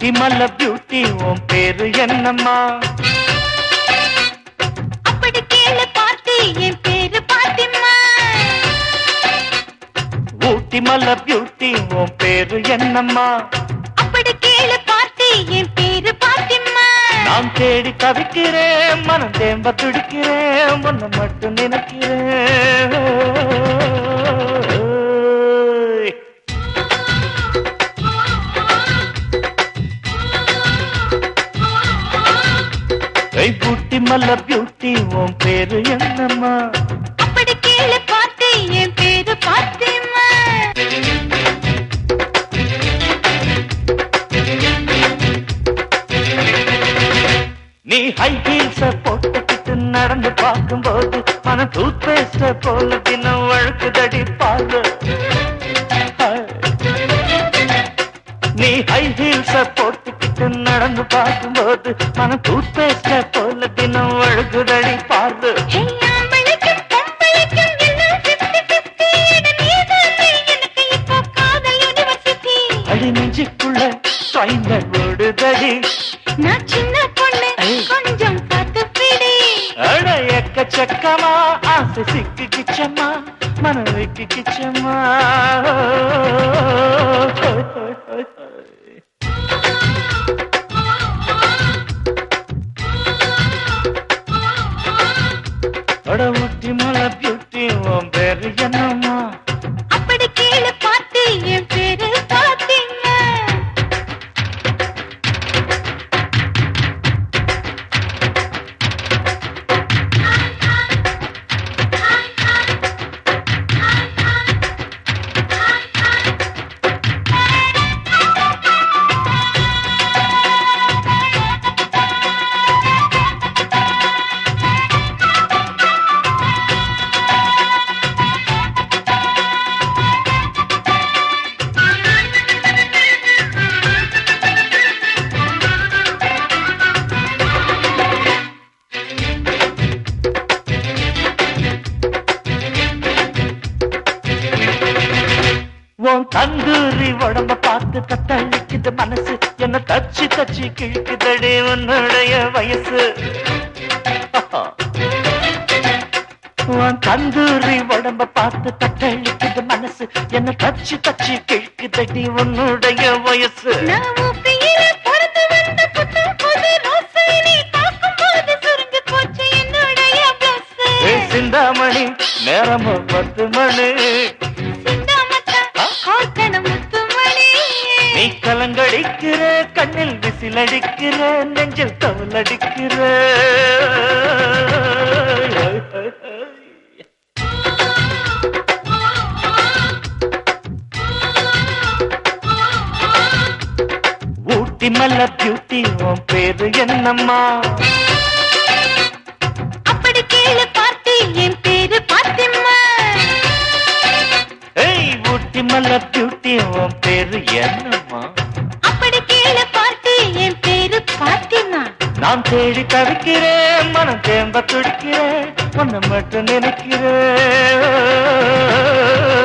ஊட்டி மல்ல பியூட்டி உன் பேரு என்னம்மா அப்படி கேளு பார்த்தி என் பேரு பாத்திமா ஊட்டி மல்ல பியூட்டி உன் பேரு என்னம்மா அப்படி கேளு பார்த்தி என் பேரு பாத்திமா நான் தேடி தவிக்கிறேன் மனம் தேம்ப துடிக்கிறேன் உன்னை மட்டும் நினைக்கிறேன் ஏய் பூட்டி மல்ல பியூட்டி உன் பேரு என்னம்மா அப்படி கேளு பார்த்தி என் பேரு பாத்திமா நீ ஹை ஹீல்ஸ போட்டுக்கிட்டு நடந்து பார்க்கும்போது மன டூத் பேஸ்ட போல தினம் வழக்குதடி பாரு நீ ஹை ஹீல்ஸ போட்டுக்கிட்டு நடந்து பார்க்கும்போது மன டூத் பேஸ்ட போல தினம் வழக்குதடி பாரு ஆம்பளைக்கும் பொம்பளைக்கும் எல்லாம் 50-50. என நீதானே எனக்கு இப்போ காதல் யூனிவர்சிட்டி. அடி நெஞ்சுக்குள்ள ட்ரைனர் ஓடுதடி நான் சின்ன பொண்ணு ஐ. கொஞ்சம் பார்த்து பிடி அட எக்கச்சக்கமா ஆசை சிக்கு கிச்சம்மா மனதுக்கு கிச்சம்மா அட ஊட்டி மலை பியூட்டி உன் பேரு என்னம்மா அப்படி கேளு பார்த்து என் பேரு பாத்தீங்க உன் தந்தூரி உடம்ப பார்த்து தத்தளிக்குது மனசு என்ன தச்சு தச்சு கிழிக்குதடி உன்னுடைய வயசு உன் தந்தூரி உடம்ப பார்த்து தத்தளிக்குது மனசு என்ன தச்சு தச்சு கிழிக்குதடி உன்னுடைய வயசு நான் ஊப்பியில பிறந்து வந்த புத்தம் புது ரோசை நீ பார்க்கும்போது சுருங்கி போச்சு என்னுடைய blouse. ஏய் சிந்தாமணி நேரமும் பத்து மணி சிந்தாமத்தான் கோர்க்கணும் முத்துமணி. நீ கலங்கடிக்கிற கண்ணில் விசிலடிக்கிற நெஞ்சில் தவலடிக்கிற ஊட்டி மல்ல பியூட்டி உன் பேரு என்னம்மா அப்படி கேளு பார்த்தி என் பேரு பாத்திமா ஏய் ஊட்டி மல்ல பியூட்டி உன் பேரு என்னம்மா அப்படி கேளு பார்த்தி என் பேரு பாத்திமா நான் தேடி தவிக்கிறேன் மனம் தேம்ப துடிக்கிறேன் உன்னை மட்டும் நினைக்கிறேன்